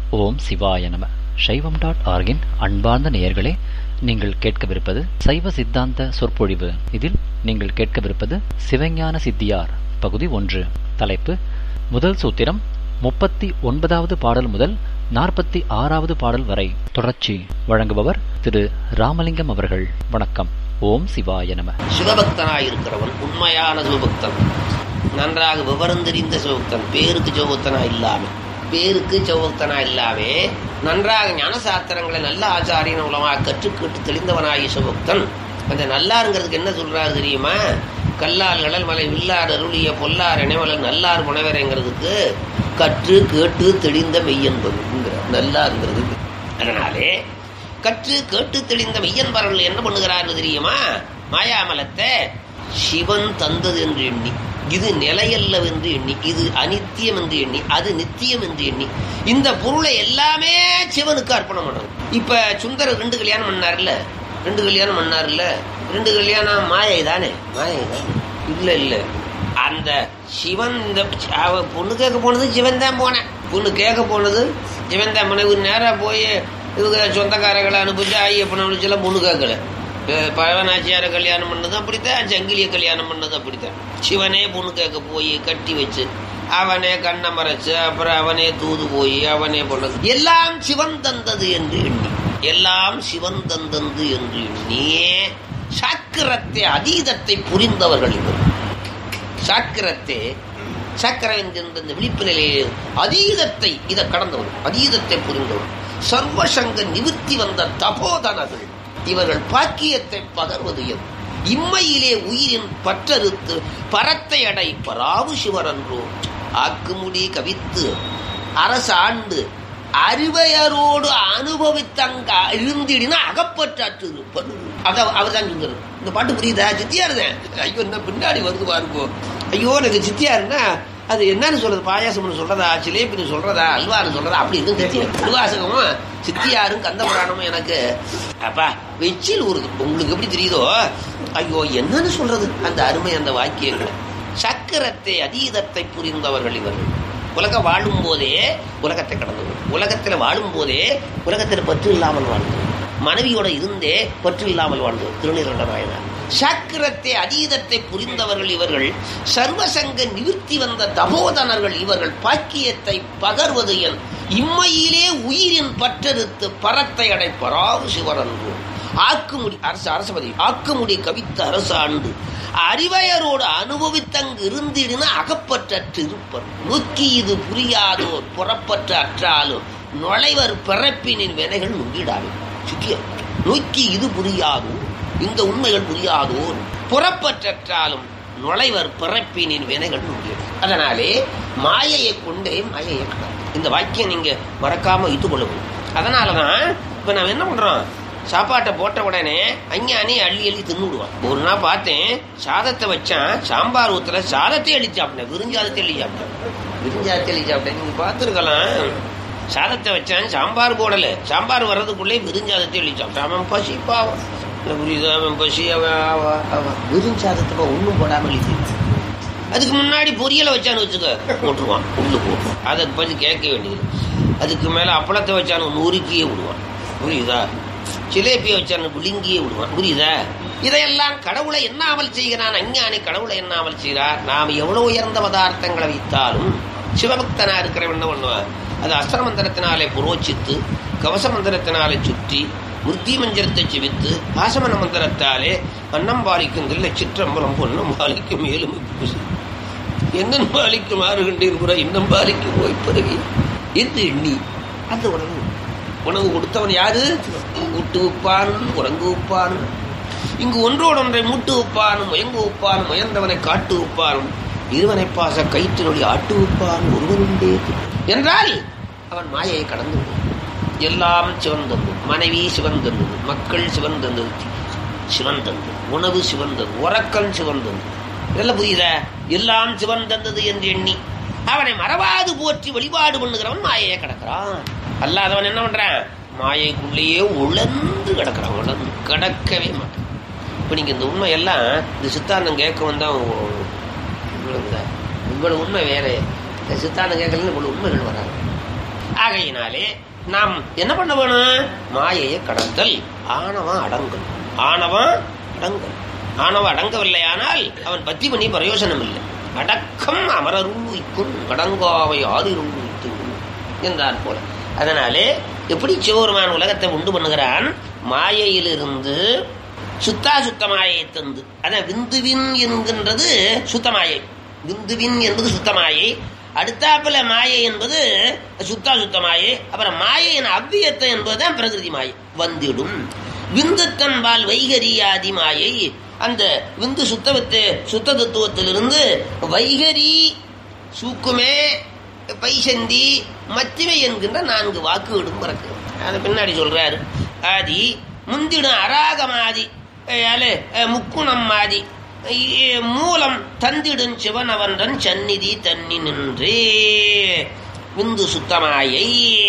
ஓம் சிவாய நம சைவம் டாட் ஆர்கின் அன்பார்ந்த நேயர்களே நீங்கள் கேட்கவிருப்பது சைவ சித்தாந்த சொற்பொழிவு இதில் நீங்கள் கேட்கவிருப்பது சிவஞான சித்தியார் பகுதி ஒன்று தலைப்பு முதல் சூத்திரம் முப்பத்தி ஒன்பதாவது பாடல் முதல் நாற்பத்தி ஆறாவது பாடல் வரை தொடர்ச்சி வழங்குபவர் திரு ராமலிங்கம் அவர்கள் வணக்கம் ஓம் சிவாய நம சிவபக்தனாய் இருக்கிறவன் உண்மையான சிவபக்தன் நன்றாக விவரம் தெரிந்த சிவபக்தன் பேருக்கு சிவபக்தனா இல்லாம பேருக்கு சிவபக்தனா இல்லாம நன்றாக ஞானசாஸ்திரங்களை நல்ல ஆச்சாரியன் மூலமாக கற்று கேட்டு தெளிந்தவனாகிய சிவபக்தன் அந்த நல்லாருங்கிறதுக்கு என்ன சொல்றாரு தெரியுமா கல்லால் கடல் மலை வில்லார் அருளிய பொல்லார் இணைவலன் நல்லார் புனவரைங்கிறதுக்கு கற்று கேட்டு தெளிந்த மெய்யன்பதுங்கிற நல்லாருங்கிறதுக்கு அதனாலே கற்று கேட்டு தெளிந்த மெய்யன்பர்கள் என்ன பண்ணுகிறார்கள் தெரியுமா மாயாமலத்தை சிவன் தந்தது என்று எண்ணி இது நிலையல்ல என்று எண்ணி இது அனித்தியம் என்று எண்ணி அது நித்தியம் என்று எண்ணி இந்த பொருளை எல்லாமே சிவனுக்கு அர்ப்பணம் பண்றது இப்ப சுந்தரர் ரெண்டு கல்யாணம் பண்ணார்ல ரெண்டு கல்யாணம் பண்ணார்ல ரெண்டு கல்யாணம் மாயை தானே மாயை தானே இல்ல இல்ல அந்த சிவன் இந்த அவ பொண்ணு கேட்க போனது சிவன் தான் போனேன் பொண்ணு கேட்க போனது சிவன் தான் போன இவர் நேரா போய் இவங்க சொந்தக்காரர்களை அனுப்பிச்சு ஐயப்பனை விളിச்செல்லாம் பொண்ணு கேட்கல பழவனாச்சியார கல்யாணம் பண்ணது அப்படித்தான் சங்கிலிய கல்யாணம் பண்ணது அப்படித்தான் சிவனே பொண்ணு கேட்க போய் கட்டி வச்சு அவனே கண்ணை மறைச்சு அப்புறம் அவனே தூது போய் அவனே பண்ணது எல்லாம் சிவன் தந்தது என்று எண்ணி எல்லாம் சிவன் தந்தது என்று எண்ணி சாக்கிரத்தை அதீதத்தை புரிந்தவர்கள் இவர் சாக்கிரத்தை சக்கரம் என்கின்ற இந்த விழிப்பு நிலையே அதீதத்தை இதை கடந்தவர் அதீதத்தை புரிந்தவர் சர்வசங்க நிவிற்த்தி வந்த தபோதனர்கள் இவர்கள் பாக்கியத்தை பகர்வது எது இம்மையிலே உயிரின் பற்றறுத்து பரத்தை அடை பராவு சிவரன்றோ ஆக்குமுடி கவித்து அரசாண்டு அறிவையரோடு அனுபவித்தங்க இருந்திடினா அகப்பற்றாற்று இருப்பது அதான் அவர் தான் சொல்றது இந்த பாட்டு புரியுதா சித்தியாருதான் ஐயோ என்ன பின்னாடி வருது பாருங்கோ ஐயோ எனக்கு சித்தியாருன்னா அது என்னன்னு சொல்றது பாயாசம்னு சொல்றதா சிலேபின்னு சொல்றதா அல்வான்னு சொல்றதா அப்படி இருக்கும் தெரியும் திருவாசகமும் சித்தியாரும் கந்த புராணமும் எனக்கு அப்பா வெச்சில் ஊருது உங்களுக்கு எப்படி தெரியுதோ ஐயோ என்னன்னு சொல்றது அந்த அருமை அந்த வாக்கியங்கள் சக்கரத்தை அதீதத்தை புரிந்தவர்கள் இவர்கள் உலகம் வாழும் போதே உலகத்தை கடந்தவர் உலகத்தில் வாழும் போதே உலகத்தில் பற்று இல்லாமல் வாழ்ந்தவர் மனைவியோட இருந்தே பற்று இல்லாமல் வாழ்ந்தவர் திருநீரண்ட நாயனார் சக்கரத்தை அதீதத்தை புரிந்தவர்கள் இவர்கள் சர்வசங்க நிவிற்த்தி வந்த தபோதனர்கள் இவர்கள் பாக்கியத்தை பகர்வது என் இம்மையிலே உயிரின் பற்றறுத்து பரத்தை அடைப்பராவு சிவரன்று ஆக்குமுடி அரசு அரசபதி ஆக்குமுடி கவித்த அரசாண்டு அறிவையரோடு அனுபவித்தங்கு இருந்திடின அகப்பற்ற இருப்பர் நோக்கி இது புரியாதோர் புறப்பற்ற அற்றாலும் நுழைவர் பிறப்பினின் வினைகள் நுங்கிடாது சிக்கியம் நோக்கி இது புரியாதோ இந்த உண்மைகள் புரியாதோர் புறப்பற்றாலும் நுழைவர் பிறப்பினின் வினைகள் நுங்கிடும் அதனாலே மாயையை கொண்டே மாயையை இந்த வாக்கியம் நீங்க மறக்காம வைத்துக் கொள்ளவும் அதனாலதான் இப்ப நான் என்ன பண்றோம் சாப்பாட்டை போட்ட உடனே அஞ்ஞானி அள்ளி அள்ளி தின்னுடுவான் ஒரு நாள் பார்த்தேன் சாதத்தை வச்சான் சாம்பார் ஊத்துல சாதத்தை அள்ளி சாப்பிட்டேன் விருஞ்சாதத்தை அள்ளி சாப்பிட்டேன் விருஞ்சாதத்தை அள்ளி சாப்பிட்டேன் நீங்க பார்த்துருக்கலாம் சாதத்தை வச்சான் சாம்பார் போடல சாம்பார் வர்றதுக்குள்ளே விருஞ்சாதத்தை அள்ளி சாப்பிட்டான் அவன் பசி பாவம் புரியுது அவன் பசி அவன் அவன் விருஞ்சாதத்தை ஒன்றும் போடாமல் எழுதி அதுக்கு முன்னாடி பொரியலை வச்சான்னு வச்சுக்க போட்டுருவான் உள்ளு போட்டுருவான் அதை பற்றி கேட்க வேண்டியது அதுக்கு மேலே அப்பளத்தை வச்சானு நூறுக்கியே விடுவான் புரியுதா சிலேபியை வச்சானு விழுங்கியே விடுவான் புரியுதா இதையெல்லாம் கடவுளை எண்ணாமல் செய்கிறான் அஞ்ஞானி கடவுளை எண்ணாமல் செய்கிறார் நாம் எவ்வளவு உயர்ந்த பதார்த்தங்களை வைத்தாலும் சிவபக்தனா இருக்கிறவன் என்ன பண்ணுவான் அது அஸ்திர மந்திரத்தினாலே புரோச்சித்து கவச மந்திரத்தினாலே சுற்றி முர்த்தி மஞ்சரத்தை செவித்து பாசமன மந்திரத்தாலே அன்னம் பாலிக்கும் தில்லை சிற்றம்பலம் பொன்னம் பாலிக்கும் மேலும் பூசி என்னன் பாலிக்கும் ஆறுகின்றீர் இன்னும் பாலிக்கும் ஓய்ப்பதவி என்று எண்ணி அந்த உணவு உணவு கொடுத்தவன் யாரு ஊட்டு உப்பான் உறங்கு உப்பான் இங்கு ஒன்றோடு ஒன்றை மூட்டு உப்பான் முயங்கு உப்பான் முயன்றவனை காட்டு உப்பானும் இருவனை பாச கயிற்றினொழி ஆட்டு உப்பான் ஒருவனுண்டே என்றால் அவன் மாயையை கடந்து எல்லாம் சிவன் தந்தது மனைவி சிவன் தந்தது மக்கள் சிவன் தந்தது சிவன் தந்தது உணவு சிவன் தந்தது உறக்கம் சிவன் தந்தது இதெல்லாம் புரியுதா எல்லாம் சிவன் தந்தது என்று எண்ணி அவனை மறவாது போற்றி வழிபாடு பண்ணுகிறவன் மாயையை கிடக்கிறான் அல்லாதவன் என்ன பண்றான் மாயைக்குள்ளேயே உழந்து கிடக்கிறான் உழந்து கிடக்கவே மாட்டான் இப்ப நீங்க இந்த உண்மை எல்லாம் இந்த சித்தாந்தம் கேட்க வந்தா இவ்வளவுதான் இவ்வளவு உண்மை வேற இந்த சித்தாந்தம் கேட்கலன்னு இவ்வளவு உண்மைகள் வராது ஆகையினாலே நாம் என்ன பண்ண வேணும் மாயையை கடத்தல் ஆணவம் அடங்கல் ஆணவம் அடங்கல் ஆணவம் அடங்கவில்லையானால் அவன் பத்தி பண்ணி பிரயோஜனம் இல்லை அடக்கம் அமரருக்கும் அடங்காவை ஆதிருக்கும் என்றார் போல அதனாலே எப்படி சிவபெருமான் உலகத்தை உண்டு பண்ணுகிறான் மாயையிலிருந்து சுத்தா சுத்தமாயை தந்து அதான் விந்துவின் என்கின்றது சுத்தமாயை விந்துவின் என்பது சுத்தமாயை அடுத்தாப்புல மாயை என்பது சுத்தா சுத்தமாயை அப்புறம் மாயையின் அவ்வியத்தை என்பதுதான் பிரகிருதி மாயை வந்திடும் விந்துத்தன்பால் வைகரியாதி மாயை அந்த விந்து சுத்தவத்து சுத்த தத்துவத்திலிருந்து வைகரி சூக்குமே பைசந்தி மத்திமை என்கின்ற நான்கு வாக்குகளும் பிறக்கு அதை பின்னாடி சொல்றாரு ஆதி முந்திடும் அராகமாதி அலே, முக்குணம் மாதி இ- மூலம் தந்திடும் சிவன் அவன்றன் சந்நிதி தன்னி நின்றே விந்து சுத்தமாயை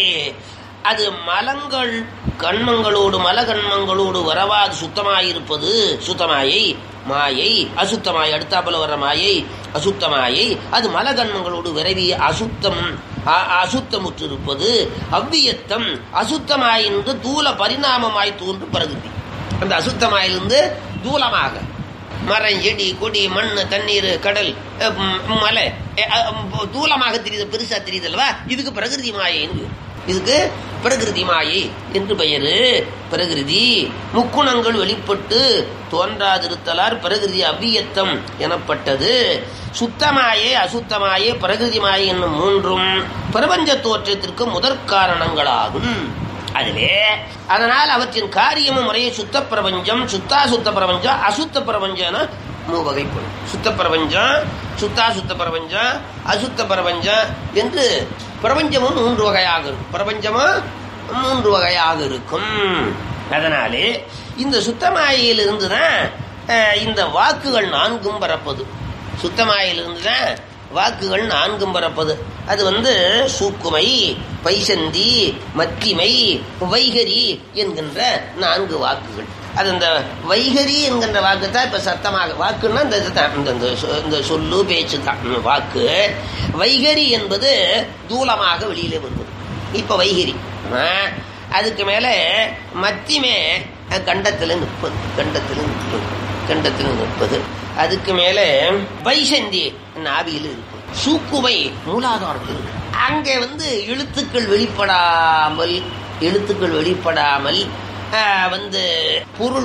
அது மலங்கள் கண்மங்களோடு மலகண்மங்களோடு வரவாது சுத்தமாயிருப்பது சுத்தமாயை மாயை அசுத்தமாய் அடுத்தாப்புல வர்ற மாயை அசுத்தமாயை அது மலகண்மங்களோடு விரைவி அசுத்தம் அ- அசுத்தமுற்றிருப்பது அவ்வியத்தம் அசுத்தமாயிருந்து தூல பரிணாமமாய் தோன்றும் பிரகிருதி அந்த அசுத்தமாயிலிருந்து தூலமாக மரம் செடி கொடி மண் தண்ணீர் கடல் அஹ், ம், மலை அஹ், அஹ், தூலமாக தெரியுது பெருசா தெரியுது அல்லவா இதுக்கு பிரகிருதி மாயைன்னு பேரு. இதுக்கு பிரகிருதி மாயை என்று பெயரு பிரகிருதி முக்குணங்கள் வெளிப்பட்டு தோன்றாதிருத்தலார் பிரகிருதி அவ்வியத்தம் எனப்பட்டது சுத்தமாயே அசுத்தமாயே பிரகிருதி மாயை என்னும் மூன்றும் பிரபஞ்ச தோற்றத்திற்கு முதற் காரணங்களாகும் அதிலே அதனால் அவற்றின் காரியமும் முறையே சுத்த பிரபஞ்சம் சுத்தா சுத்த பிரபஞ்சம் அசுத்த பிரபஞ்சம் என மூவகைப்படும் சுத்த பிரபஞ்சம் சுத்தா சுத்த பிரபஞ்சம் அசுத்த பிரபஞ்சம் என்று பிரபஞ்சமும் மூன்று வகையாக இருக்கும் பிரபஞ்சமும் மூன்று வகையாக இருக்கும் அதனாலே இந்த சுத்தமாயிலிருந்து தான் அஹ், இந்த வாக்குகள் நான்கும் பரப்பது சுத்தமாயிலிருந்து தான் வாக்குகள் நான்கும் பரப்பது அது வந்து சூக்குமை பைசந்தி மத்திமை வைகரி என்கின்ற நான்கு வாக்குகள் அது இந்த வைகரி என்கின்ற வாக்கு தான் இப்ப சத்தமாக வாக்குன்னா இந்த இதுதான் இந்த இந்த சொ- இந்த சொல்லு பேச்சு தான் ம், வாக்கு வைகரி என்பது தூலமாக வெளியிலே வருவது இப்ப வைகரி ஆ, அதுக்கு மேல மத்திமே அஹ், கண்டத்துல நிற்பது கண்டத்துல நிற்பது கண்டத்தில் நிற்பது அதுக்கு மேல வைசந்தி நாபியில் இருக்கும் சூக்குமை மூலாதாரத்தில் இருக்கும் அங்கே வந்து எழுத்துக்கள் வெளிப்படாமல் எழுத்துக்கள் வெளிப்படாமல் ஆஹ், வந்து பொருள்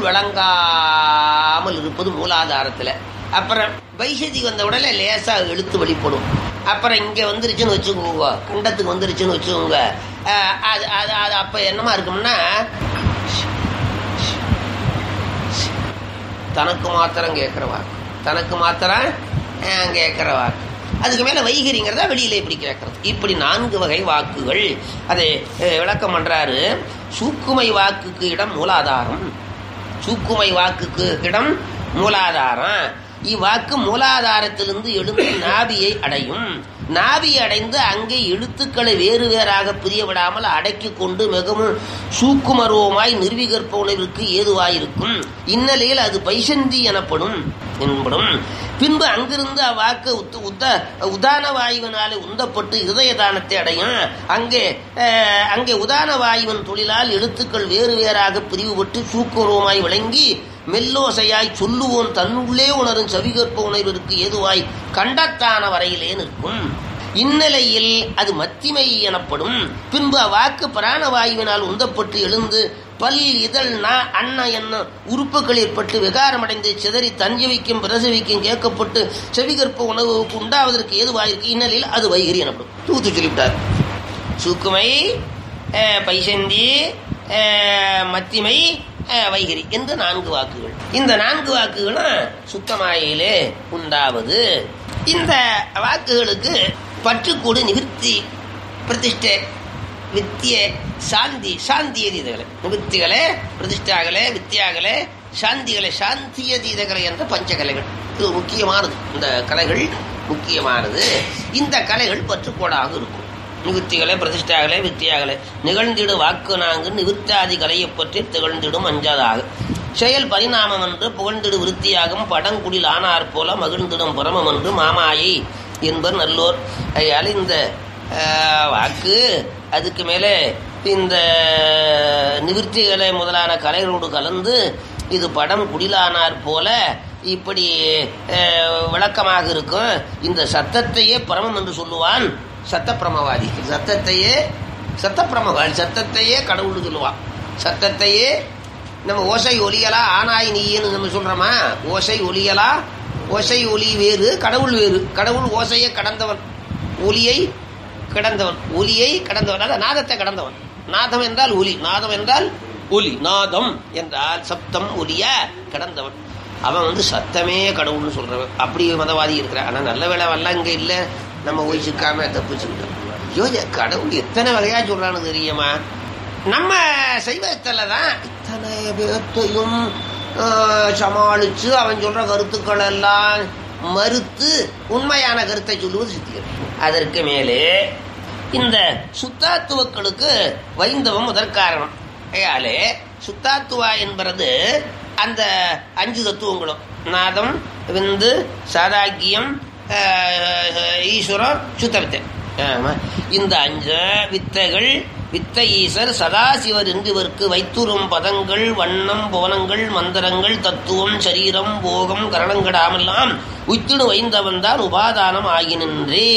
வழங்காமல் இருப்பது மூலாதாரத்துல அப்புறம் வைசதி வந்த உடனே லேசா எழுத்து வெளிப்படும் அப்புறம் இங்க வந்துருச்சுன்னு வச்சுக்கோங்க கண்டத்துக்கு வந்துருச்சுன்னு வச்சுக்கோங்க ஆஹ், அது அது அது அப்ப என்னமா இருக்கும்னா தனக்கு மாத்திரம் கேட்கிற வாக்கு தனக்கு மாத்திரம் அஹ், கேட்கிற வாக்கு அதுக்கு மேல வைகரிங்கிறத வெளியில இப்படி கேட்கறது இப்படி நான்கு வகை வாக்குகள் அதை அஹ், விளக்கம் பண்றாரு சூக்குமை வாக்குக்கு இடம் மூலாதாரம் சூக்குமை வாக்குக்கு இடம் மூலாதாரம் இவ்வாக்கு மூலாதாரத்திலிருந்து எழுந்து நாபியை அடையும் நாபியை அடைந்து அங்கே எழுத்துக்களை வேறு வேறாக பிரிய விடாமல் அடக்கி கொண்டு மிகவும் சூக்குமருவமாய் நிர்விகற்ப உணர்விற்கு ஏதுவாயிருக்கும் இந்நிலையில் அது பைசந்தி எனப்படும் என்படும் பின்பு அங்கிருந்து அவ்வாக்கு உத்த உத்த உதான வாயுவினாலே உந்தப்பட்டு இருதய தானத்தை அடையும் அங்கே அஹ், அங்கே உதான வாயுவின் தொழிலால் எழுத்துக்கள் வேறு வேறாக பிரிவுபட்டு சூக்குமருவமாய் விளங்கி மெல்லோசையாய் சொல்லுவோன் தன்னுள்ளே உணரும் செவிகற்ப உணர்விற்கு ஏதுவாய் கண்டத்தான வரையிலே நிற்கும் இந்நிலையில் அது மத்திமை எனப்படும் பின்பு அவ்வாக்கு பிராணவாயுவினால் உந்தப்பட்டு எழுந்து பல் இதழ் நா அன்ன என்ன உறுப்புகள் ஏற்பட்டு விகாரமடைந்து சிதறி தஞ்சவிக்கும் பிரசவிக்கும் கேட்கப்பட்டு செவிகற்ப உணவுக்கு உண்டாவதற்கு ஏதுவாயிருக்கு இந்நிலையில் அது வைகரி எனப்படும் தூத்து சொல்லிவிட்டார் சூக்குமை அஹ், பைசந்தி அஹ், மத்திமை அஹ், வைகரி என்று நான்கு வாக்குகள் இந்த நான்கு வாக்குகளும் சுத்தமாயிலே உண்டாவது இந்த வாக்குகளுக்கு பற்றுக்கூடு நிவிர்த்தி பிரதிஷ்டை வித்திய சாந்தி சாந்தியதீதகளை நிவர்த்திகளே பிரதிஷ்டாகலே வித்தியாகலே சாந்திகளே சாந்தியதீதகளை என்ற பஞ்சகலைகள் இது முக்கியமானது இந்த கலைகள் முக்கியமானது இந்த கலைகள் பற்றுக்கோடாக இருக்கும் நிவர்த்திகளே பிரதிஷ்டாகலே வித்தியாகலே நிகழ்ந்திடு வாக்கு நாங்கு நிவிர்த்தாதி கலையைப் பற்றி திகழ்ந்திடும் அஞ்சாதாக செயல் பரிணாமம் என்று புகழ்ந்திடு விருத்தியாகும் படங்குடில் ஆனார் போல மகிழ்ந்திடும் புறமம் என்று மாமாயை என்பர் நல்லோர் ஆகையால் இந்த அஹ், வாக்கு அதுக்கு மேலே இந்த நிவிற்த்திகளை முதலான கலைகளோடு கலந்து இது படம் குடிலானார் போல இப்படி அஹ், விளக்கமாக இருக்கும் இந்த சத்தத்தையே பரமம் என்று சொல்லுவான் சத்தப்பிரமவாதி சத்தத்தையே சத்தப்பிரமவாதி சத்தத்தையே கடவுள்னு சொல்லுவான் சத்தத்தையே நம்ம ஓசை ஒலியலா ஆனாய் நீன்னு நம்ம சொல்றோமா ஓசை ஒலியலா ஓசை ஒலி வேறு கடவுள் வேறு கடவுள் ஓசையை கடந்தவன் ஒலியை கடந்தவன் ஒலியை கடந்தவன் அதாவது நாதத்தை கடந்தவன் நாதம் என்றால் ஒலி நாதம் என்றால் ஒலி நாதம் என்றால் சப்தம் ஒலிய கடந்தவன் அவன் வந்து சத்தமே கடவுள்னு சொல்றவன் அப்படி மதவாதி இருக்கிறான் ஆனா நல்ல வேலை வரலாம் இங்க இல்ல நம்ம போய் சிக்காம தப்பிச்சுக்கிட்டோம் ஐயோ கடவுள் எத்தனை வகையா சொல்றான்னு தெரியுமா நம்ம சைவத்துல தான் இத்தனை பேர்த்தையும் ஆஹ், சமாளிச்சு அவன் சொல்ற கருத்துக்கள் எல்லாம் மறுத்து உண்மையான கருத்தை சொல்லுவது சித்தியர் அதற்கு மேலே இந்த சுத்தாத்துவக்களுக்கு வைந்தவம் முதற்காரணம் ஆகையாலே சுத்தாத்துவா என்பது அந்த அஞ்சு தத்துவங்களும் நாதம் விந்து சாதாக்கியம் ஆஹ், ஈஸ்வரம் சுத்த வித்தை ஆமா. இந்த அஞ்சு வித்தைகள் வித்த ஈசர் சதாசிவர் என்று இவருக்கு வைத்துறும் பதங்கள் வண்ணம் புவனங்கள் மந்திரங்கள் தத்துவம் சரீரம் போகம் கரணங்கடாமெல்லாம் உய்த்திடு வைந்தவன் தான் உபாதானம் ஆகி நின்றே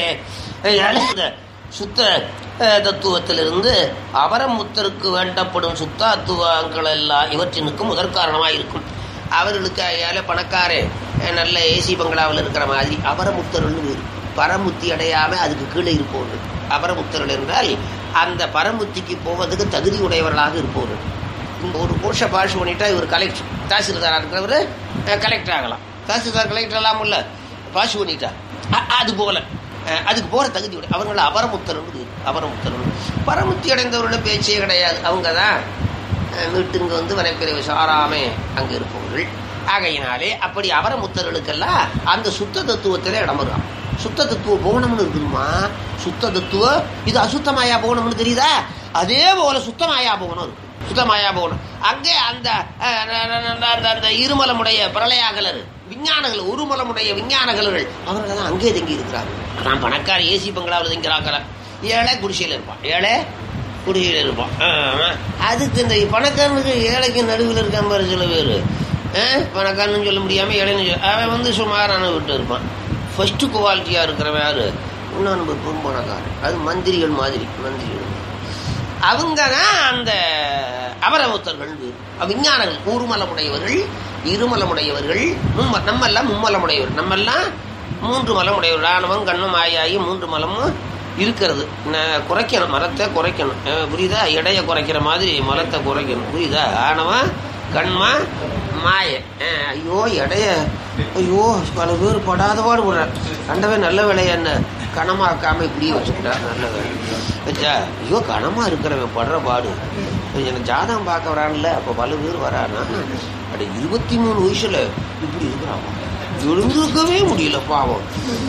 அதனால இந்த சுத்த அஹ், தத்துவத்திலிருந்து அபரமுத்தருக்கு வேண்டப்படும் சுத்தாத்துவங்கள் எல்லாம் இவற்றினுக்கு முதற் காரணமாக இருக்கும் அவர்களுக்கு அயால பணக்காரே அஹ், நல்ல ஏசி பங்களாவில் இருக்கிற மாதிரி அபரமுத்தர்கள் வேறு பரமுத்தி அடையாம அதுக்கு கீழே இருப்பவர்கள் அபரமுத்தர்கள் என்றால் அந்த பரமுத்திக்கு போவதுக்கு தகுதி உடையவர்களாக இருப்பவர்கள் இந்த ஒரு கோஷ பாஷ் பண்ணிட்டா இவர் கலெக்டர் தாசில்தாரா இருக்கிறவர் கலெக்டர் ஆகலாம் தாசில்தார் கலெக்டர் எல்லாம் இல்ல பாஷ் பண்ணிட்டா அ- அது போல அஹ், அதுக்கு போற தகுதி உடைய அவங்கள அபரமுத்தர்கள் அபரமுத்தர்கள் பரமுத்தி அடைந்தவர்களோட பேச்சே கிடையாது அவங்க தான் வீட்டுங்க வந்து வனப்பிரிவு சாராமே அங்க இருப்பவர்கள் ஆகையினாலே அப்படி அவரமுத்தர்களுக்கெல்லாம் அந்த சுத்த தத்துவத்திலே இடம் வருவான் சுத்த தத்துவ போகணும்னு இருக்குதுமா சுத்த தத்துவ இது அசுத்தமாயா போகணும்னு தெரியுதா அதே போல சுத்தமாயா போகணும் இருக்கு சுத்தமாயா போகணும் அங்கே அந்த அஹ், அந்த அந்த இருமலமுடைய பிரளயாகலர் விஞ்ஞானங்கள் உருமலமுடைய விஞ்ஞானகலர்கள் அவர்கள் தான் அங்கே தங்கி இருக்கிறார்கள் நான் பணக்கார ஏசி பங்களாவில் தங்கிறாக்கல ஏழை குடிசையில் இருப்பான் ஏழை குடியில் இருப்பான் ஆமா. அதுக்கு இந்த பணக்காரனுக்கு ஏழைக்கு நடுவில் இருக்கான் பாரு சில பேர் பணக்காரன்னு சொல்ல முடியாம ஏழைன்னு சொல்ல அவன் வந்து சுமாரான விட்டு இருப்பான் ஃபர்ஸ்ட் குவாலிட்டியா இருக்கிறவன் யாரு இன்னும் பெரும் பணக்காரன் அது மந்திரிகள் மாதிரி மந்திரிகள் அவங்க தான் அந்த அபரமுத்தர்கள் விஞ்ஞானங்கள் ஊர்மலமுடையவர்கள் இருமலமுடையவர்கள் மும்ம நம்மெல்லாம் மும்மலமுடையவர் நம்மெல்லாம் மூன்று மலமுடையவர் ஆணவம் கண்ணும் ஆயாயி மூன்று மலமும் இருக்கிறது ந- குறைக்கணும் மரத்தை குறைக்கணும் அஹ் புரியுதா எடையை குறைக்கிற மாதிரி மலத்தை குறைக்கணும் புரியுதா ஆணவம் கண்மா மாய அஹ் ஐயோ எடைய ஐயோ பல பேர் படாத பாடுபடுறேன் கண்டவே நல்ல வேலையை என்ன கனமாக்காம இப்படியே வச்சுக்கிட்டா நல்ல வேலை வச்சா ஐயோ கனமா இருக்கிறவன் படுற பாடு எனக்கு ஜாதகம் பார்க்க வரான்ல அப்போ பல பேர் வரானா அட இருபத்தி மூணு வயசுல இப்படி இருக்கிறான் எழுந்திருக்கவே முடியல பாவம்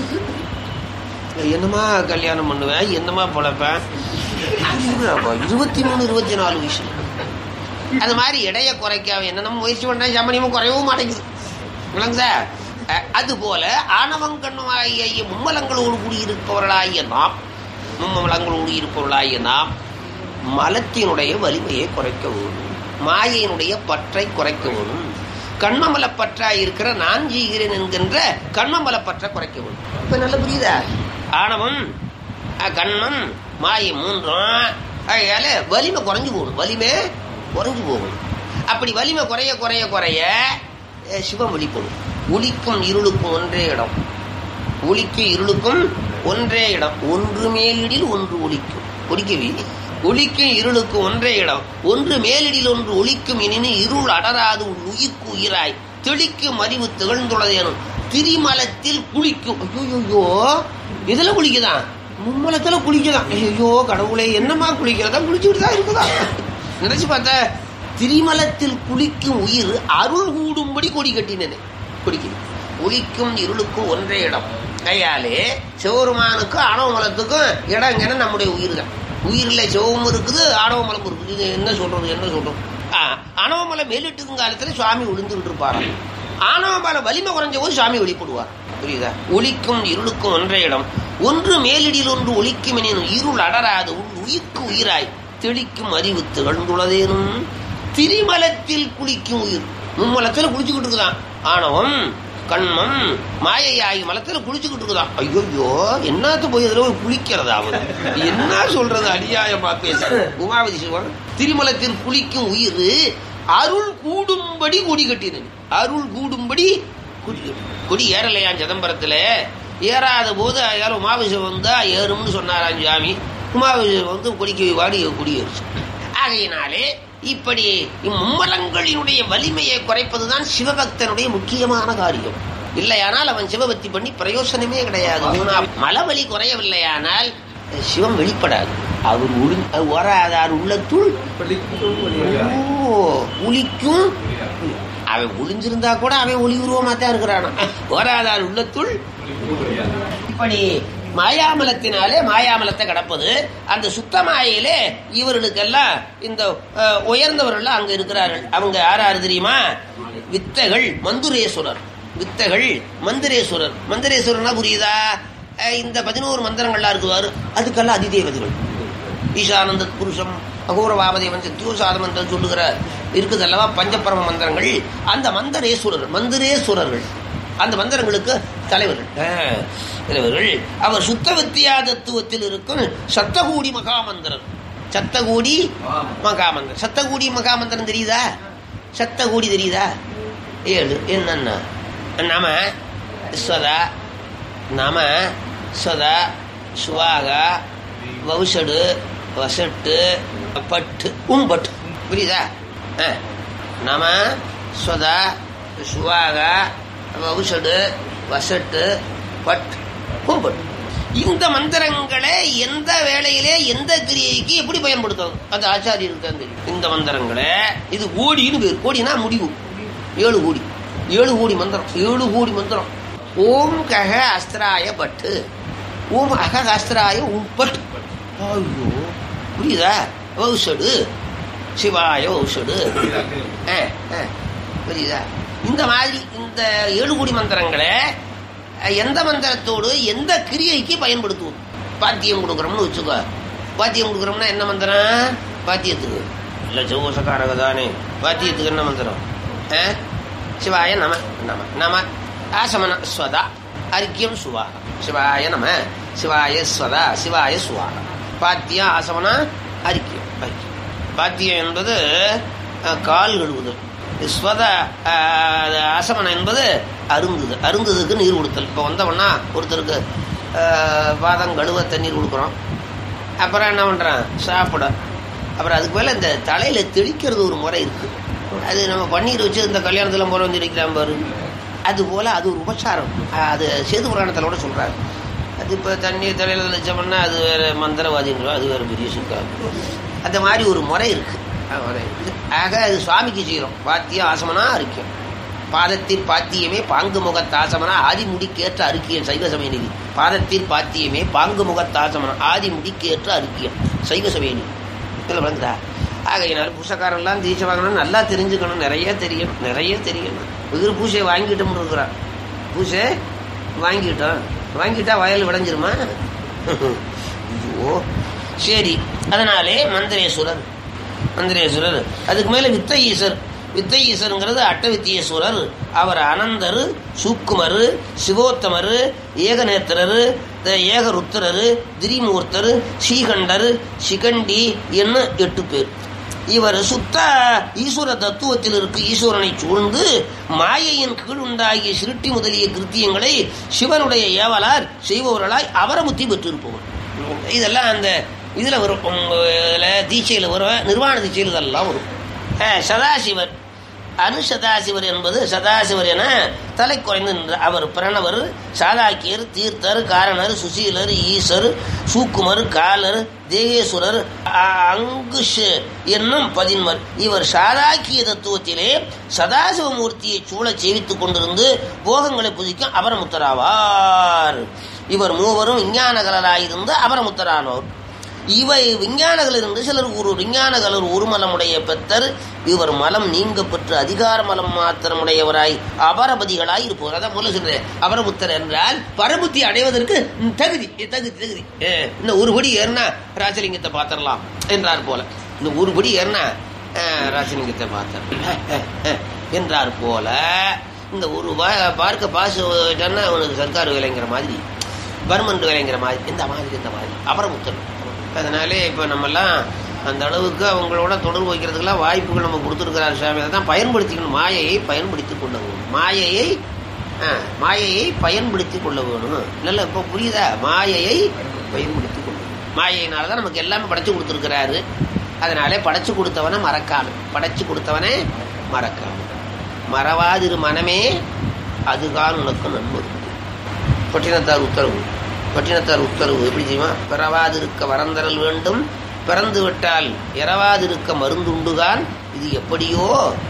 என்னமா கல்யாணம் பண்ணுவேன் என்னமா பொழைப்பேன் இருக்கிறாப்பா இருபத்தி மூணு இருபத்தி நாலு வயசுல அது மாதிரி எடைய குறைக்காம என்னென்ன முயற்சி பண்ணா சமணியமும் குறையவும் மாட்டேங்குது விளங்குதா அஹ், அது போல ஆணவம் கண்ணுமாகிய மும்மலங்களோடு கூடியிருப்பவர்களாகிய நாம் மும்மலங்களோடு இருப்பவர்களாகிய நாம் மலத்தினுடைய வலிமையை குறைக்க வேணும் மாயையினுடைய பற்றை குறைக்க வேணும் கண்மமல பற்றாய் இருக்கிற நான் ஜீகிறேன் என்கின்ற கண்மமல பற்றை குறைக்க வேணும் இப்ப நல்ல புரியுதா ஆணவம் அஹ், கண்மம் மாயை மூன்றும் அதனால வலிமை குறைஞ்சு போகணும் வலிமை குறைஞ்சு போகணும் அப்படி வலிமை குறைய குறைய குறைய அஹ், சிவம் ஒளிப்படும் ஒளிக்கும் இருளுக்கும் ஒன்றே இடம் ஒளிக்கும் இருளுக்கும் ஒன்றே இடம் ஒன்று மேலிடில் ஒன்று ஒளிக்கும் ஒளிக்கவி ஒளிக்கும் இருளுக்கும் ஒன்றே இடம் ஒன்று மேலிடில் ஒன்று ஒளிக்கும் எனினு இருள் அடராது உன் உயிர்க்கு உயிராய் தெளிக்கும் அறிவு திகழ்ந்துள்ளதேனும் திரிமலத்தில் குளிக்கும் ஐயோ இதுல குளிக்குதான் மும்மலத்துல குளிக்குதான் ஐயோ கடவுளே என்னமா குளிக்கிறதா குளிச்சுட்டு தான் இருக்குதா நினைச்சு பார்த்தா திரிமலத்தில் குளிக்கும் உயிர் அருள் கூடும்படி கொடி கட்டினேன் குடிக்குது ஒளிக்கும் இருளுக்கும் ஒன்றே இடம் கையாலே சிவருமானுக்கும் ஆணவமலத்துக்கும் இடம் எங்கன்னா நம்முடைய உயிர் தான் உயிரில் சிவமும் இருக்குது ஆணவமலம் இருக்குது இது என்ன சொல்றது என்ன சொல்றோம் ஆணவமலை மேலிட்டுக்கும் காலத்துல சுவாமி விழுந்துகிட்டு இருப்பாராம் ஆணவமலை வலிமை குறைஞ்ச போது சுவாமி வெளிப்படுவார் புரியுதா ஒளிக்கும் இருளுக்கும் ஒன்றே இடம் ஒன்று மேலிடில் ஒன்று ஒழிக்கும் எனினும் இருள் அடராது உள் உயிர்க்கு உயிராய் தெளிக்கும் அறிவு திகழ்ந்துள்ளதேனும் திரிமலத்தில் குளிக்கும் உயிர் மும்மலத்துல குளிச்சுக்கிட்டு இருக்குதான் ஆணவம் கண்மம் மாயையாகி மலத்துல குளிச்சுக்கிட்டு இருக்குதான் ஐயோ என்னத்து போய் இதுல போய் குளிக்கிறதா அவன் என்ன சொல்றது அநியாயமா பேச உமாவதி சிவன் திருமலத்தில் குளிக்கும் உயிர் அருள் கூடும்படி கொடி கட்டினது அருள் கூடும்படி கொடி கொடி ஏறலையா சிதம்பரத்துல ஏறாத போது யாரும் உமாபிஷேகம் வந்தா ஏறும்னு சொன்னாராம் சாமி உமாபிஷேகம் வந்து கொடிக்கு வாடி குடியேறிச்சு ஆகையினாலே இப்படி இம்மும்மலங்களினுடைய வலிமையை குறைப்பதுதான் சிவபக்தனுடைய முக்கியமான காரியம் இல்லையானால் அவன் சிவபக்தி பண்ணி பிரயோசனமே கிடையாது மூணாம் மலவலி குறையவில்லையானால் சிவம் வெளிப்படாது அவர் ஒளி வராதார் உள்ளத்துள் ஓ, ஒளிக்கும் அவன் ஒளிஞ்சிருந்தா கூட அவன் ஒளி உருவமா தான் இருக்கிறானா வராதார் உள்ளத்துள் இப்படி மாயாமலத்தினாலே மாயாமலத்தை கடப்பது அந்த சுத்த மாயையிலே இவர்களுக்கெல்லாம் இந்த அஹ், உயர்ந்தவர்கள் அங்க இருக்கிறார்கள் அவங்க யாராரு தெரியுமா வித்தைகள் மந்துரேஸ்வரர் வித்தைகள் மந்திரேஸ்வரர் மந்திரேஸ்வரர்னா புரியுதா அஹ், இந்த பதினோரு மந்திரங்கள்லாம் இருக்குவாரு அதுக்கெல்லாம் அதிதேவதைகள் ஈசானந்த புருஷம் அகோரவாமதேவன் சத்யோசாத மந்திரம் சொல்லுகிற இருக்குதல்லவா பஞ்சபரம மந்திரங்கள் அந்த மந்திரேஸ்வரர் மந்திரேஸ்வரர்கள் அந்த மந்திரங்களுக்கு தலைவர்கள் ஆ, தலைவர்கள் அவர் சுத்த வித்தியா தத்துவத்தில் இருக்கும் சத்தகூடி மகாமந்திரர் சத்தகூடி மகாமந்திரம் சத்தகூடி மகாமந்திரம் தெரியுதா சத்தகூடி தெரியுதா ஏழு என்னன்னா நம ஸ்வதா நம சதா சுவாகா வவுசடு வசட்டு பட்டு உம்பட்டு புரியுதா ஆ. நம ஸ்வதா சுவாகா வவுசடு வசட்டு பட் உம்பட்டு இந்த மந்திரங்களை எந்த வேளையிலே எந்த கிரியைக்கு எப்படி பயன்படுத்தும் அது ஆச்சாரியருக்கு தான் தெரியும் இந்த மந்திரங்களை இது கோடின்னு பேர் கோடினா முடிவு ஏழு கோடி ஏழு கோடி மந்திரம் ஏழு கோடி மந்திரம் ஓம் கக அஸ்திராய பட்டு ஓம் அக அஸ்திராய உப்பட் ஐயோ புரியுதா ஔஷடு சிவாய ஔஷடு ஆ, ஆ, புரியுதா இந்த மாதிரி இந்த ஏழு கோடி மந்திரங்களை அஹ், எந்த மந்திரத்தோடு எந்த கிரியைக்கு பயன்படுத்துவோம் பாத்தியம் கொடுக்குறோம்னு வச்சுக்கோ பாத்தியம் கொடுக்குறோம்னா என்ன மந்திரம் பாத்தியத்துக்கு இல்லை ஜோசக்காரக தானே பாத்தியத்துக்கு என்ன மந்திரம் ஆ? சிவாய நம நம நம ஆசமன ஸ்வதா அரிக்கியம் சுவா சிவாய நம சிவாய ஸ்வதா சிவாய சுவா பாத்தியம் ஆசமனா அரிக்கியம் அரிக்கியம் பாத்தியம் என்பது அஹ், கால் கழுவுதல் ஸ்வத அஹ், ஆசமனம் என்பது அருந்துது அருந்துதுக்கு நீர் கொடுத்தல் இப்போ வந்தவொன்னா ஒருத்தருக்கு அஹ், பாதம் கழுவ தண்ணீர் கொடுக்குறோம் அப்புறம் என்ன பண்ணுறான் சாப்பிட அப்புறம் அதுக்கு மேலே இந்த தலையில் தெளிக்கிறது ஒரு முறை இருக்கு அது நம்ம பன்னீர் வச்சு இந்த கல்யாணத்தில் முறை வந்து தெளிக்கிறான் பாரு அது போல் அது ஒரு உபச்சாரம் அது சேது புராணத்தில் கூட சொல்கிறாரு அது இப்போ தண்ணீர் தலையில் தெளிச்சோம்னா அது வேறு மந்திரவாதின்றோம் அது வேறு பெரிய சிக்கல் அந்த மாதிரி ஒரு முறை இருக்கு அது முறை இருக்கு. ஆக அது சுவாமிக்கு செய்கிறோம் பாத்தியம் ஆசமனா இருக்கும் பாதத்தில் பாத்தியமே பாங்கு முகத்தாசமனா ஆதி முடிக்கேற்ற அருக்கியன் சைவ சமய நிதி பாதத்தில் பாத்தியமே பாங்கு முகத்தாசமனா ஆதி முடிக்கேற்ற அருக்கியன் சைவ சமய நிதி இதில் விளங்குதா ஆகையினால பூசக்காரெல்லாம் தீட்சை வாங்கணும் நல்லா தெரிஞ்சுக்கணும் நிறைய தெரியணும் நிறைய தெரியணும் இவர் பூசையை வாங்கிட்டோம்னு இருக்கிறான் பூசை வாங்கிட்டோம் வாங்கிட்டா வயல் விளைஞ்சிருமா ஐயோ சரி அதனாலே மந்திரேஸ்வரர் மந்திரேஸ்வரர் அதுக்கு மேல வித்த ஈசர் வித்த ஈசருங்கிறது அட்டவித்தியேஸ்வரர் அவர் அனந்தர் சூக்குமர் சிவோத்தமர் ஏகநேத்திரர் ஏகருத்திரர் திரிமூர்த்தர் ஸ்ரீகண்டர் சிகண்டி என்ன எட்டு பேர் இவர் சுத்த ஈஸ்வர தத்துவத்தில் இருக்கு ஈஸ்வரனை சூழ்ந்து மாயையின் கீழ் உண்டாகிய சிருட்டி முதலிய கிருத்தியங்களை சிவனுடைய ஏவலார் செய்பவர்களாய் அவரமுத்தி பெற்றிருப்பவர் இதெல்லாம் அந்த இதுல வரும் உங்க இதுல தீட்சையில வரும் நிர்வாண தீட்சையில் இதெல்லாம் வரும் அஹ், சதாசிவர் அனுசதாசிவர் என்பது சதாசிவர் என தலை குறைந்து நின்ற அவர் பிரணவர் சாதாக்கியர் தீர்த்தர் காரணர் சுசீலர் ஈசர் சூக்குமர் காலர் தேகேஸ்வரர் அ- அங்குஷ் என்னும் பதின்மர் இவர் சாதாக்கிய தத்துவத்திலே சதாசிவமூர்த்தியை சூழச் சேவித்துக் கொண்டிருந்து போகங்களை புதிக்கும் அபரமுத்தராவார் இவர் மூவரும் விஞ்ஞானகலராயிருந்து அபரமுத்தரானோர் இவை விஞ்ஞானகள் இருந்து சிலர் ஒரு விஞ்ஞான கலர் ஒரு மலமுடைய பெத்தர் இவர் மலம் நீங்க பெற்று அதிகார மலம் மாத்திரமுடையவராய் அபரபதிகளாய் இருப்பவர் அதான் முதல்ல சொல்றேன் அபரபுத்தர் என்றால் பரபுத்தி அடைவதற்கு தகுதி தகுதி தகுதி அஹ், இன்னும் ஒரு படி ஏறினா ராஜலிங்கத்தை பார்த்திடலாம் என்றார் போல இந்த ஒரு படி ஏறினா அஹ், ராஜலிங்கத்தை பார்த்தர் என்றார் போல இந்த ஒரு வா- பார்க்க பாசு வச்சான்னா அவனுக்கு சர்க்கார் வேலைங்கிற மாதிரி கவர்மெண்ட் வேலைங்கிற மாதிரி இந்த மாதிரி இந்த மாதிரி அப்புறம் முத்தணும் அதனாலே இப்போ நம்மெல்லாம் அந்த அளவுக்கு அவங்களோட தொடர்பு வைக்கிறதுக்கெல்லாம் வாய்ப்புகள் நம்ம கொடுத்துருக்கிறார் சாமி அதை தான் பயன்படுத்திக்கணும் மாயையை பயன்படுத்தி கொள்ள வேணும் மாயையை ஆ, மாயையை பயன்படுத்தி கொள்ள வேணும் நல்ல இப்போ புரியுதா மாயையை பயன்படுத்தி கொள்ள வேணும். மாயையினால தான் நமக்கு எல்லாமே படைச்சு கொடுத்துருக்கிறாரு அதனாலே படைச்சு கொடுத்தவனை மறக்காம படைச்சு கொடுத்தவனே மறக்காம மறவாதிரு மனமே அதுதான் உனக்கு நன்மை பட்டினத்தார் உத்தரவு பட்டினத்தார் உத்தரவு எப்படி தெரியுமா பிறவாதிருக்க வரந்தரல் வேண்டும் பிறந்து விட்டால் இரவாதிருக்க மருந்துண்டுகான் இது எப்படியோ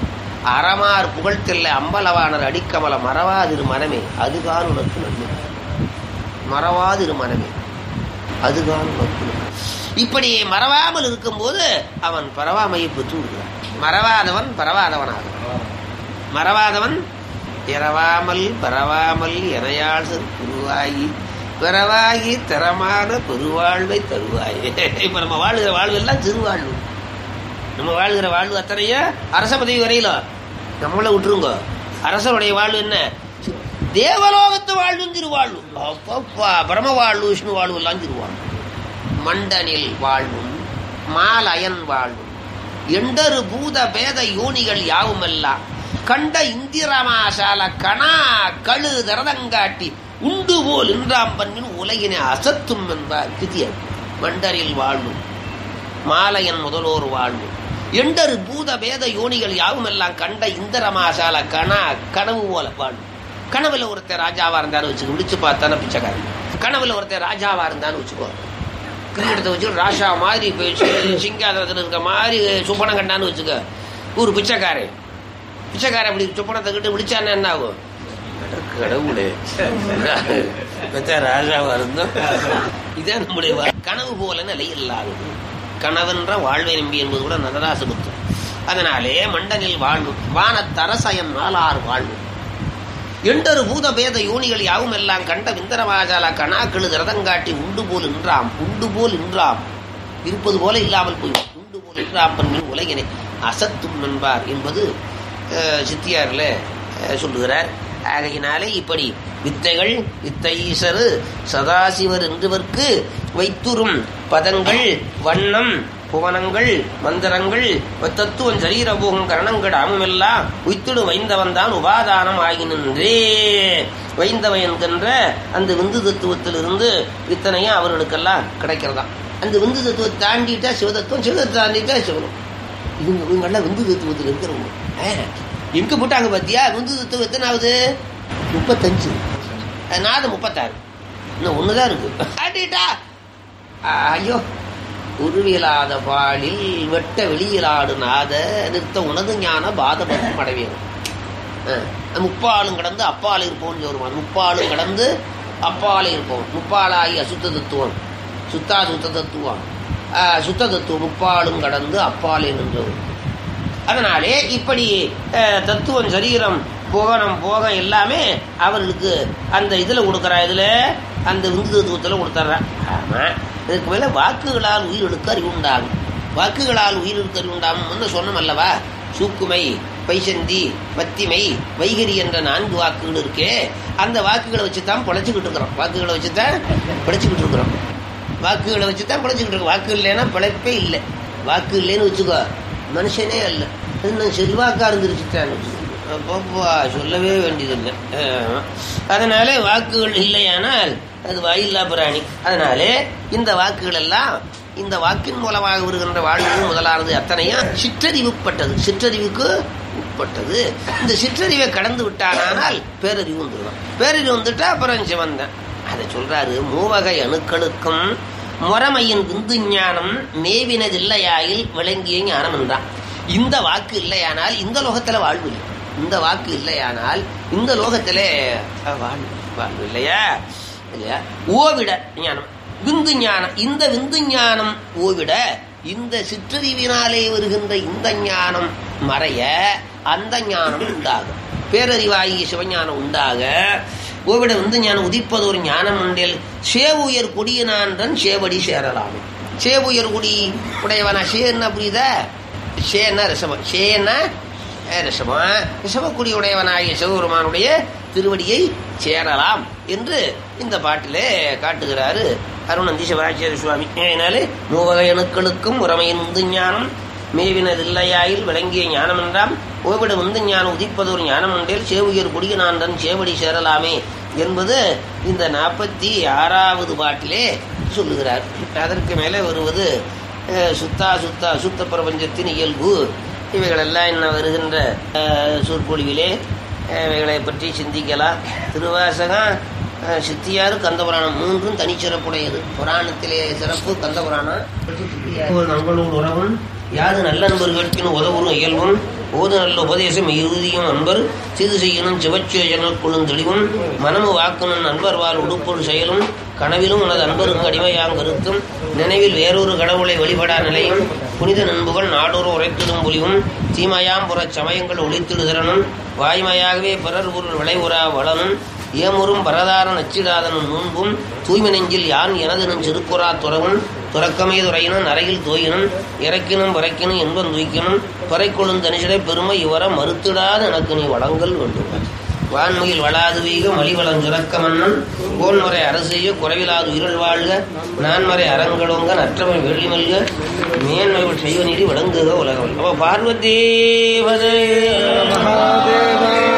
அறமார் புகழ்த்தெல்ல அம்பலவாணர் அடிக்கமல மறவாதிரு மனமே அதுதான் உனக்கு நன்மை மறவாதிரு மனமே அதுதான் உனக்கு நன்மை. இப்படி மறவாமல் இருக்கும்போது அவன் பரவாமையை பெற்று விடுகிறான் மறவாதவன் பரவாதவனாக மறவாதவன் பிறவாமல் பரவாமல் எனையாள் குருவாகி பிறவாகி தரமான பெருவாழ்வை தருவாய் இப்ப நம்ம வாழ்கிற வாழ்வு எல்லாம் திருவாழ்வு நம்ம வாழ்கிற வாழ்வு அத்தனையும் அரச பதவி வரையிலும் நம்மளை விட்டுருங்க அரசனுடைய வாழ்வு என்ன தேவலோகத்து வாழ்வும் திருவாழ்வு அப்பப்பா பிரம வாழ்வு விஷ்ணு வாழ்வு எல்லாம் திருவாழ்வு மண்டனில் வாழ்வும் மாலயன் வாழ்வும் எண்டரு பூத பேத யோனிகள் யாவுமெல்லாம் கண்ட இந்திரமாசால கணா கழு தரதங்காட்டி உண்டு போல் இன்றாம் பண்ணின் உலகினை அசத்தும் என்பார் கிதியர் மண்டரில் வாழ்வும் மாலையன் முதலோர் வாழ்வு எண்டரு பூத பேத யோனிகள் யாவுமெல்லாம் கண்ட இந்திரமாசால கணா கனவு போல வாழ்வு கனவுல ஒருத்தர் ராஜாவா இருந்தான்னு வச்சுக்கோ விழிச்சு பார்த்தான பிச்சைக்காரன் கனவுல ஒருத்தர் ராஜாவா இருந்தான்னு வச்சுக்கோ கிரீடத்தை வச்சு ராஷா மாதிரி போயிடுச்சு சிங்காதனத்தில் இருக்க மாதிரி சுப்பனம் கண்டான்னு வச்சுக்க ஒரு பிச்சைக்காரன் பிச்சைக்காரன் அப்படி சுப்பனத்தை கிட்ட விழிச்சான்னா என்ன ஆகும் அட கடவுளே பெத்த ராஜாவா இருந்தோம் இதான் நம்முடைய வா- கனவு போல நிலை இல்லாதது கனவென்ற வாழ்வை நம்பி என்பது கூட நடராசபுத்தம் அதனாலே மண்டனில் வாழ்வு வானத்தரசயன் நாளார் வாழ்வு எண்டரு பூத பேத யோனிகள் யாவும் எல்லாம் கண்ட விந்தரவாஜால கணாக்களு ரதங்காட்டி உண்டு போல் நின்றாம் உண்டு போல் நின்றாம் இருப்பது போல இல்லாமல் போய் உண்டு போல் நின்றாம் பண்பின் உலகினை அசத்தும் என்பார் என்பது அஹ், சித்தியார்ல அஹ், சொல்லுகிறார் ஆகையினாலே இப்படி வித்தைகள் வித்தைசரு சதாசிவர் என்றவர்க்கு வைத்துரும் பதங்கள் வண்ணம் புவனங்கள் மந்திரங்கள் தத்துவம் சரீரபோகம் கரணங்கள் அமுமெல்லாம் உய்த்திடு வைந்தவன் தான் உபாதானம் ஆகினன்றே வைந்தவன் என்கின்ற அந்த விந்து தத்துவத்திலிருந்து இத்தனையும் அவர்களுக்கெல்லாம் கிடைக்கிறதாம் அந்த விந்து தத்துவத்தை தாண்டிட்டா சிவதத்துவம் சிவதத்தை தாண்டிட்டா சிவனம் இவங்க இவங்கெல்லாம் விந்து தத்துவத்தில் இருக்கிறவங்க ஆ, எங்க போட்டாங்க பாத்தியா விந்து தத்துவம் எத்தனை ஆகுது முப்பத்தஞ்சு அது நாதம் முப்பத்தாறு இன்னும் ஒண்ணுதான் இருக்கு ஆட்டிட்டா ஆ, ஐயோ உருவியலாத பாலில் வெட்ட வெளியிலாடு நாத நிறுத்த உனது ஞான பாதபம் அடைவேன் முப்பாலும் கடந்து அப்பால் இருப்போம் வருவான் முப்பாலும் கடந்து அப்பால் இருப்போம் முப்பாலாகி அசுத்த தத்துவம் சுத்தா சுத்த தத்துவம் ஆ, சுத்த தத்துவம் முப்பாலும் கடந்து அப்பாலே நின்றவர் அதனாலே இப்படி அஹ், தத்துவம் சரீரம் புகனம் போகம் எல்லாமே அவர்களுக்கு அந்த இதுல கொடுக்கறா இதுல அந்த விந்து தத்துவத்துல கொடுத்துட்றா ஆமா இதுக்கு மேல வாக்குகளால் உயிர்களுக்கு அறிவு உண்டாகும் வாக்குகளால் உயிர்களுக்கு அறிவு உண்டாகும் முன்ன சொன்னோம் அல்லவா சூக்குமை பைசந்தி பத்திமை வைகரி என்ற நான்கு வாக்குகள் இருக்கே அந்த வாக்குகளை வச்சு தான் பிழைச்சிக்கிட்டு இருக்கிறோம் வாக்குகளை வச்சு தான் பிழைச்சிக்கிட்டு இருக்கிறோம் வாக்குகளை வச்சு தான் பிழைச்சிக்கிட்டு இருக்கோம் வாக்கு இல்லைன்னா பிழைப்பே இல்லை வாக்கு இல்லைன்னு வச்சுக்கோ மனுஷனே அல்ல இன்னும் செல்வாக்கா இருந்துருச்சுட்டான் அப்பப்பா சொல்லவே வேண்டியதில்லை ஆமா. அதனால வாக்குகள் இல்லையானால் அது வாயில்லா பிராணி அதனாலே இந்த வாக்குகள் எல்லாம் இந்த வாக்கின் மூலமாக வருகின்ற வாழ்வு முதலானது அத்தனையும் சிற்றறிவுப்பட்டது சிற்றறிவுக்கு உட்பட்டது இந்த சிற்றறிவை கடந்து விட்டானால் பேரறிவு வந்துடும் பேரறிவு வந்துட்டா அப்புறம் சிவந்தன் அதை சொல்றாரு மூவகை அணுக்களுக்கும் முறைமையின் விந்து ஞானம் மேவினதில்லையாயில் விளங்கிய ஞானம் என்றான் இந்த வாக்கு இல்லையானால் இந்த லோகத்துல வாழ்வு இல்லை இந்த வாக்கு இல்லையானால் இந்த லோகத்திலே அஹ், வாழ்வு வாழ்வு இல்லையா இல்லையா ஓவிட ஞானம் விந்து ஞானம் இந்த விந்து ஞானம் ஓவிட இந்த சிற்றறிவினாலே வருகின்ற இந்த ஞானம் மறைய அந்த ஞானம் உண்டாகும் பேரறிவாகிய சிவஞானம் உண்டாக ஓவிட விந்து ஞானம் உதிப்பது ஒரு ஞானம் உண்டில் சேவுயர் கொடியனான்றன் சேவடி சேரலாமே சேவுயர் குடி உடையவனா சே என்ன புரியுதா ஷேன்னா ரிஷபம் ஷேன்னா அஹ், ரிஷபம் ரிஷபக்குடி உடையவனாகிய சிவபெருமானுடைய திருவடியை சேரலாம் என்று இந்த பாட்டிலே காட்டுகிறாரு அருணந்தி சிவாச்சாரிய சுவாமி அதனாலே மூவகை அணுக்களுக்கும் உரமையின் முந்து ஞானம் மேவினதில்லையாயில் விளங்கிய ஞானம் என்றாம் ஓவிட முந்து ஞானம் உதிப்பது ஒரு ஞானம் உண்டேல் சேவுயர் குடியனான்றன் சேவடி சேரலாமே என்பது இந்த நாற்பத்தி ஆறாவது பாட்டிலே சொல்லுகிறார் அதற்கு மேலே வருவது அஹ், சுத்தா சுத்தா சுத்த பிரபஞ்சத்தின் இயல்பு இவைகளெல்லாம் இன்னும் வருகின்ற அஹ், சொற்பொழிவிலே அஹ், இவைகளை பற்றி சிந்திக்கலாம் திருவாசகம் அஹ், சித்தியாறு கந்தபுராணம் மூன்றும் தனிச்சிறப்புடையது புராணத்திலே சிறப்பு கந்தபுராணம் நண்பனோடு உறவும் யாது நல்ல நண்பர்களுக்கு உதவுறும் இயல்பும் ஓது நல்ல உபதேசம் இறுதியும் அன்பர் சிறு செய்யணும் சிவச்சுயனுக்குள்ளும் தெளிவும் மனமு வாக்குனும் நண்பர் வாழ் உடுப்பொரு செயலும் கனவிலும் உனது அன்பருக்கு அடிமையாம் கருத்தும் நினைவில் வேறொரு கடவுளை வழிபடா நிலையும் புனித நண்புகள் நாடோறு உரைத்திடும் பொலிவும் தீமையாம் புறச் சமயங்கள் ஒளித்திடுதிறனும் வாய்மையாகவே பிறர் பொருள் விளைவுறா வளனும் ஏமுறும் பரதார நச்சிடாதனும் முன்பும் தூய்மை நெஞ்சில் யான் எனதனும் சிறுக்குறா துறவும் துறக்கமே துறையினும் நரையில் தோயினும் இறக்கினும் பறைக்கினும் இன்பம் துய்க்கினும் துறைக்கொழும் தனிசிடை பெருமை இவர மறுத்திடாத எனக்கு நீ வளங்கள் வேண்டும் வான்மையில் வளாது வீக மலிவளம் சிறக்க மன்னன் கோன்முறை அரசெய்ய குறைவிலாது உயிரல் வாழ்க நான்மறை அறங்களோங்க நற்றமை வெள்ளி மல்க மேன்மை செய்வ நீடி விளங்குக உலகம் அப்ப பார்வதேவதே